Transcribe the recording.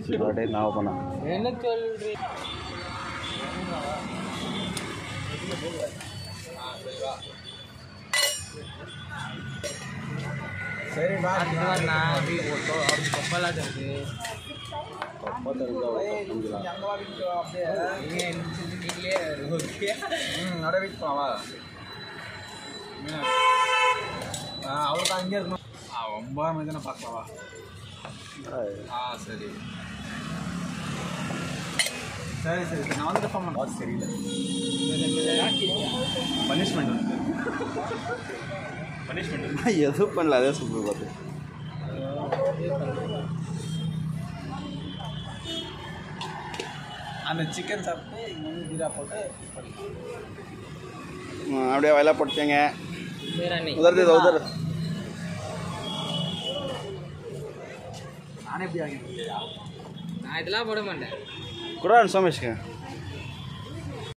அப்படியே நான் பண்ணா என்ன சொல்றீங்க சரி வா அதுவாண்ணா அப்படி கொப்பலாட்டம் இருக்கு அங்கே வா வீட்டு அப்படியே நீங்க என்ன நீங்களே ஓகே ம் நட வீட்டு போலாம் வா ம். ஆ அவ்வளோதான் அங்கே இருக்கணும் ஆ ஒன்பதாம் மணி தானே பார்க்கலாம் வா ஆ சரி சரி சரி சரி நான் வந்துட்டு ஃபோன் பண்ண சரியில்லை பனிஷ்மெண்ட் பனிஷ்மெண்ட் எதுவும் பண்ணல அதே சூப்பர் பார்த்து அந்த சிக்கன் சாப்பிட்டு இங்கே வந்து ஜீரா போட்டு ம், அப்படியே வயலா போட்டுச்சேங்க मेरा नहीं உதர் தே உதர் நானே எப்படி வாங்கிட்டு நான் இதெல்லாம் போட மாட்டேன் குரான் சோமேஷ்ங்க